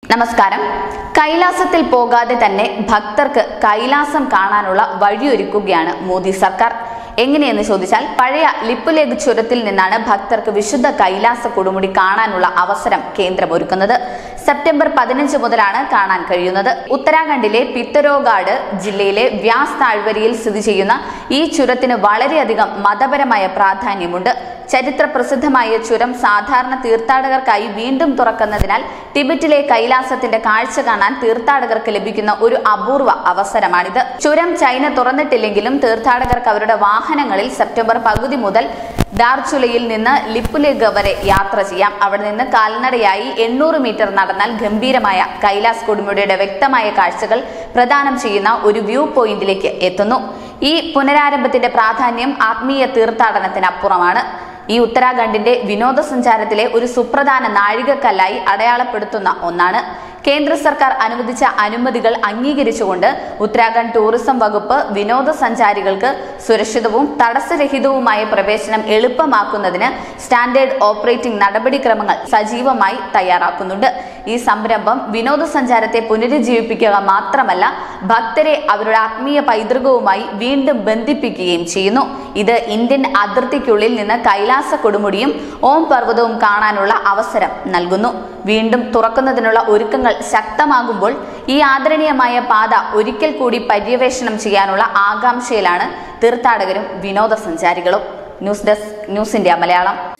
നമസ്കാരം കൈലാസത്തിൽ പോകാതെ തന്നെ ഭക്തർക്ക് കൈലാസം കാണാനുള്ള വഴിയൊരുക്കുകയാണ് മോദി സർക്കാർ എങ്ങനെയെന്ന് ചോദിച്ചാൽ പഴയ ലിപ്പുലേഖ് ചുരത്തിൽ നിന്നാണ് ഭക്തർക്ക് വിശുദ്ധ കൈലാസ കൊടുമുടി കാണാനുള്ള അവസരം കേന്ദ്രം ഒരുക്കുന്നത് സെപ്റ്റംബർ പതിനഞ്ച് മുതലാണ് കാണാൻ കഴിയുന്നത് ഉത്തരാഖണ്ഡിലെ പിത്തരോഗാഡ് ജില്ലയിലെ വ്യാസ് താഴ്വരയിൽ സ്ഥിതി ചെയ്യുന്ന ഈ ചുരത്തിന് വളരെയധികം മതപരമായ പ്രാധാന്യമുണ്ട് ചരിത്ര പ്രസിദ്ധമായ ചുരം സാധാരണ തീർത്ഥാടകർക്കായി വീണ്ടും തുറക്കുന്നതിനാൽ ടിബറ്റിലെ കൈലാസത്തിന്റെ കാഴ്ച കാണാൻ തീർത്ഥാടകർക്ക് ലഭിക്കുന്ന ഒരു അപൂർവ അവസരമാണിത് ചുരം ചൈന തുറന്നിട്ടില്ലെങ്കിലും തീർത്ഥാടകർക്ക് അവരുടെ വാഹനങ്ങളിൽ സെപ്റ്റംബർ പകുതി മുതൽ ഡാർചുലയിൽ നിന്ന് ലിപ്പുലേഖ വരെ യാത്ര ചെയ്യാം അവിടെ നിന്ന് കാൽനടയായി എണ്ണൂറ് മീറ്റർ നടന്നാൽ ഗംഭീരമായ കൈലാസ് കൊടുമുടിയുടെ വ്യക്തമായ കാഴ്ചകൾ പ്രദാനം ചെയ്യുന്ന ഒരു വ്യൂ പോയിന്റിലേക്ക് എത്തുന്നു ഈ പുനരാരംഭത്തിന്റെ പ്രാധാന്യം ആത്മീയ തീർത്ഥാടനത്തിനപ്പുറമാണ് ഈ ഉത്തരാഖണ്ഡിന്റെ വിനോദസഞ്ചാരത്തിലെ ഒരു സുപ്രധാന നാഴികക്കല്ലായി അടയാളപ്പെടുത്തുന്ന ഒന്നാണ് കേന്ദ്ര സർക്കാർ അനുവദിച്ച അനുമതികൾ അംഗീകരിച്ചുകൊണ്ട് ഉത്തരാഖണ്ഡ് ടൂറിസം വകുപ്പ് വിനോദസഞ്ചാരികൾക്ക് സുരക്ഷിതവും തടസ്സരഹിതവുമായ പ്രവേശനം എളുപ്പമാക്കുന്നതിന് സ്റ്റാൻഡേർഡ് ഓപ്പറേറ്റിംഗ് നടപടിക്രമങ്ങൾ സജീവമായി തയ്യാറാക്കുന്നുണ്ട് ഈ സംരംഭം വിനോദസഞ്ചാരത്തെ പുനരുജ്ജീവിപ്പിക്കുക മാത്രമല്ല ഭക്തരെ അവരുടെ ആത്മീയ പൈതൃകവുമായി വീണ്ടും ബന്ധിപ്പിക്കുകയും ചെയ്യുന്നു ഇത് ഇന്ത്യൻ അതിർത്തിക്കുള്ളിൽ നിന്ന് കൈലാസ കൊടുമുടിയും ഓം പർവ്വതവും കാണാനുള്ള അവസരം നൽകുന്നു വീണ്ടും തുറക്കുന്നതിനുള്ള ഒരുക്കങ്ങൾ ശക്തമാകുമ്പോൾ ഈ ആദരണീയമായ പാത ഒരിക്കൽ കൂടി പര്യവേഷണം ചെയ്യാനുള്ള ആകാംക്ഷയിലാണ് തീർത്ഥാടകരും വിനോദസഞ്ചാരികളും news desk news India Malayalam